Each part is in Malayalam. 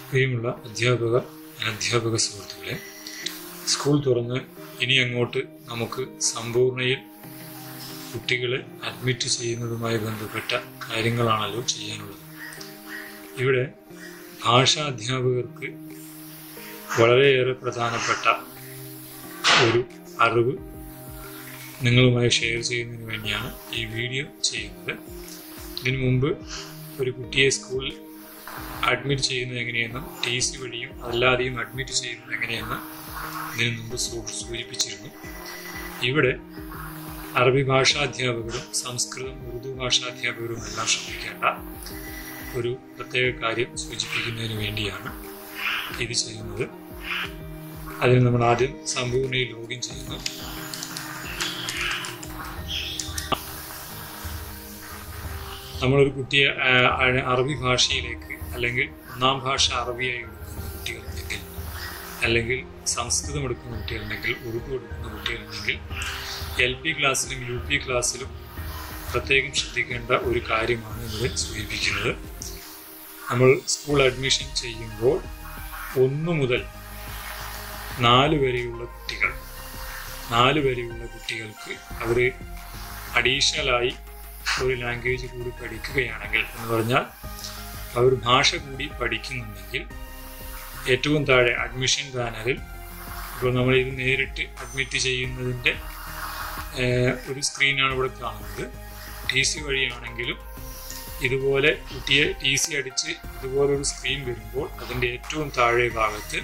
പ്രിയമുള്ള അധ്യാപക അനധ്യാപക സുഹൃത്തുക്കളെ സ്കൂൾ തുറന്ന് ഇനി അങ്ങോട്ട് നമുക്ക് സമ്പൂർണ്ണയിൽ കുട്ടികളെ അഡ്മിറ്റ് ചെയ്യുന്നതുമായി ബന്ധപ്പെട്ട കാര്യങ്ങളാണല്ലോ ചെയ്യാനുള്ളത് ഇവിടെ ഭാഷാ അധ്യാപകർക്ക് വളരെയേറെ പ്രധാനപ്പെട്ട ഒരു അറിവ് നിങ്ങളുമായി ഷെയർ ചെയ്യുന്നതിന് വേണ്ടിയാണ് ഈ വീഡിയോ ചെയ്യുന്നത് ഇതിനു മുമ്പ് ഒരു കുട്ടിയെ സ്കൂളിൽ അഡ്മിറ്റ് ചെയ്യുന്നത് എങ്ങനെയെന്നും ടി സി വഴിയും അല്ലാതെയും അഡ്മിറ്റ് ചെയ്യുന്നത് എങ്ങനെയെന്ന് ഇതിനു മുമ്പ് സൂ- സൂചിപ്പിച്ചിരുന്നു ഇവിടെ അറബി ഭാഷാധ്യാപകരും സംസ്കൃതം ഉറുദു ഭാഷാധ്യാപകരും എല്ലാം ശ്രദ്ധിക്കേണ്ട ഒരു പ്രത്യേക കാര്യം സൂചിപ്പിക്കുന്നതിന് വേണ്ടിയാണ് ഇത് ചെയ്യുന്നത് അതിന് നമ്മൾ ആദ്യം സമ്പൂർണ്ണയിൽ ലോഗിൻ ചെയ്യുന്നു നമ്മളൊരു കുട്ടിയെ ആ, ആ- അറബി ഭാഷയിലേക്ക് അല്ലെങ്കിൽ ഒന്നാം ഭാഷ അറബിയായി എടുക്കുന്ന കുട്ടികളുണ്ടെങ്കിൽ അല്ലെങ്കിൽ സംസ്കൃതം എടുക്കുന്ന കുട്ടികളുണ്ടെങ്കിൽ ഉറുദു എടുക്കുന്ന കുട്ടികളുണ്ടെങ്കിൽ എൽ പി ക്ലാസ്സിലും യു പി ക്ലാസ്സിലും പ്രത്യേകം ശ്രദ്ധിക്കേണ്ട ഒരു കാര്യമാണ് ഇവിടെ സൂചിപ്പിക്കുന്നത് നമ്മൾ സ്കൂൾ അഡ്മിഷൻ ചെയ്യുമ്പോൾ ഒന്ന് മുതൽ നാല് വരെയുള്ള കുട്ടികൾ നാല് വരെയുള്ള കുട്ടികൾക്ക് അവർ അഡീഷണലായി ഒരു ലാംഗ്വേജ് കൂടി പഠിക്കുകയാണെങ്കിൽ എന്ന് പറഞ്ഞാൽ അവർ ഭാഷ കൂടി പഠിക്കുന്നുണ്ടെങ്കിൽ ഏറ്റവും താഴെ അഡ്മിഷൻ പാനലിൽ ഇപ്പോൾ നമ്മൾ ഇത് നേരിട്ട് അഡ്മിറ്റ് ചെയ്യുന്നതിൻ്റെ ഏഹ്, ഒരു സ്ക്രീനാണ് ഇവിടെ കാണുന്നത് ടി സി വഴിയാണെങ്കിലും ഇതുപോലെ കുട്ടിയെ ടി സി അടിച്ച് ഇതുപോലൊരു സ്ക്രീൻ വരുമ്പോൾ അതിൻ്റെ ഏറ്റവും താഴെ ഭാഗത്ത്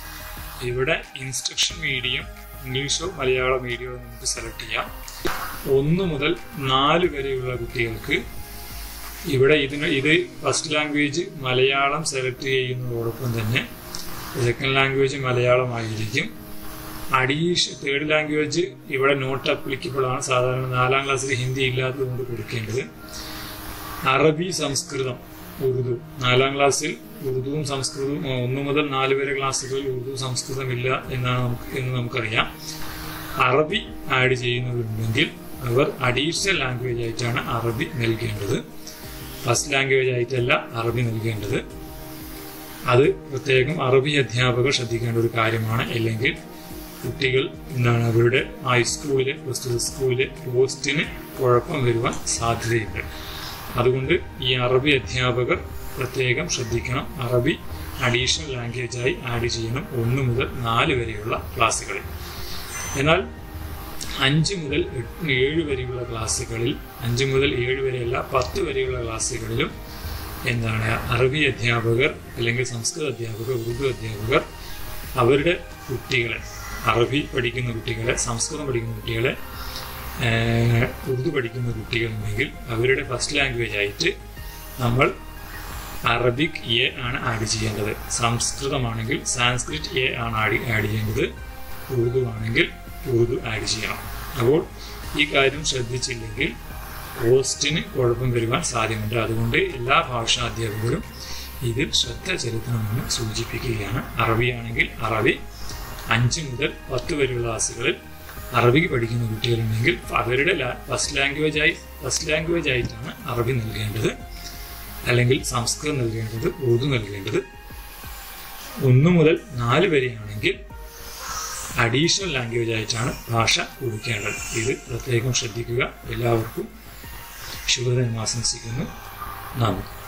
ഇവിടെ ഇൻസ്ട്രക്ഷൻ മീഡിയം ഇംഗ്ലീഷോ മലയാള മീഡിയമോ നമുക്ക് സെലക്ട് ചെയ്യാം ഒന്ന് മുതൽ നാല് വരെയുള്ള കുട്ടികൾക്ക് ഇവിടെ ഇതിന് ഇത് ഫസ്റ്റ് ലാംഗ്വേജ് മലയാളം സെലക്ട് ചെയ്യുന്നതോടൊപ്പം തന്നെ സെക്കൻഡ് ലാംഗ്വേജ് മലയാളമായിരിക്കും അഡീഷ തേർഡ് ലാംഗ്വേജ് ഇവിടെ നോട്ട് അപ്ലിക്കബിൾ ആണ് സാധാരണ നാലാം ക്ലാസ്സിൽ ഹിന്ദി ഇല്ലാത്തത് കൊണ്ട് കൊടുക്കേണ്ടത് അറബി സംസ്കൃതം ഉറുദു നാലാം ക്ലാസ്സിൽ ഉറുദുവും സംസ്കൃതവും ആ, ഒന്ന് മുതൽ നാല് വരെ ക്ലാസ്സുകളിൽ ഉറുദു സംസ്കൃതം ഇല്ല എന്നാണ് നമുക്ക് എന്ന് നമുക്കറിയാം അറബി ആഡ് ചെയ്യുന്നവരുണ്ടെങ്കിൽ അവർ അഡീഷണൽ ലാംഗ്വേജ് ആയിട്ടാണ് അറബി നൽകേണ്ടത് ഫസ്റ്റ് ലാംഗ്വേജ് ആയിട്ടല്ല അറബി നൽകേണ്ടത് അത് പ്രത്യേകം അറബി അധ്യാപകർ ശ്രദ്ധിക്കേണ്ട ഒരു കാര്യമാണ് അല്ലെങ്കിൽ കുട്ടികൾ എന്താണ് അവരുടെ ഹൈസ്കൂളിലെ പ്രസ്തുത സ്കൂളിലെ പോസ്റ്റിന് കുഴപ്പം വരുവാൻ സാധ്യതയുണ്ട് അതുകൊണ്ട് ഈ അറബി അധ്യാപകർ പ്രത്യേകം ശ്രദ്ധിക്കണം അറബി അഡീഷണൽ ലാംഗ്വേജായി ആഡ് ചെയ്യണം ഒന്ന് മുതൽ നാല് വരെയുള്ള ക്ലാസ്സുകളിൽ എന്നാൽ അഞ്ച് മുതൽ എട്ട് ഏഴ് വരെയുള്ള ക്ലാസ്സുകളിൽ അഞ്ച് മുതൽ ഏഴ് വരെയല്ല പത്ത് വരെയുള്ള ക്ലാസ്സുകളിലും എന്താണ് അറബി അധ്യാപകർ അല്ലെങ്കിൽ സംസ്കൃത അധ്യാപകർ ഉറുദു അധ്യാപകർ അവരുടെ കുട്ടികളെ അറബി പഠിക്കുന്ന കുട്ടികളെ സംസ്കൃതം പഠിക്കുന്ന കുട്ടികളെ ഏഹ്, ഉറുദു പഠിക്കുന്ന കുട്ടികളുണ്ടെങ്കിൽ അവരുടെ ഫസ്റ്റ് ലാംഗ്വേജ് ആയിട്ട് നമ്മൾ അറബിക് എ ആണ് ആഡ് ചെയ്യേണ്ടത് സംസ്കൃതമാണെങ്കിൽ സാൻസ്ക്രിറ്റ് എ ആണ് ആഡ് ആഡ് ചെയ്യേണ്ടത് ഉറുദു ആണെങ്കിൽ ഉറുദു ആഡ് ചെയ്യണം അപ്പോൾ ഈ കാര്യം ശ്രദ്ധിച്ചില്ലെങ്കിൽ പോസ്റ്റിന് കുഴപ്പം വരുവാൻ സാധ്യതയുണ്ട് അതുകൊണ്ട് എല്ലാ ഭാഷാ അധ്യാപകരും ഇതിൽ ശ്രദ്ധ ചെലുത്തണമെന്ന് സൂചിപ്പിക്കുകയാണ് അറബിയാണെങ്കിൽ അറബി അഞ്ച് മുതൽ പത്ത് വരെയുള്ള ക്ലാസ്സുകളിൽ അറബിക്ക് പഠിക്കുന്ന കുട്ടികളുണ്ടെങ്കിൽ അവരുടെ ഫസ്റ്റ് ലാംഗ്വേജായി ഫസ്റ്റ് ലാംഗ്വേജ് ആയിട്ടാണ് അറബി നൽകേണ്ടത് അല്ലെങ്കിൽ സംസ്കൃതം നൽകേണ്ടത് ഉറുദു നൽകേണ്ടത് ഒന്ന് മുതൽ നാല് വരെയാണെങ്കിൽ അഡീഷണൽ ലാംഗ്വേജ് ആയിട്ടാണ് ഭാഷ കൊടുക്കേണ്ടത് ഇത് പ്രത്യേകം ശ്രദ്ധിക്കുക എല്ലാവർക്കും ശുഭദിനം ആശംസിക്കുന്നു നന്ദി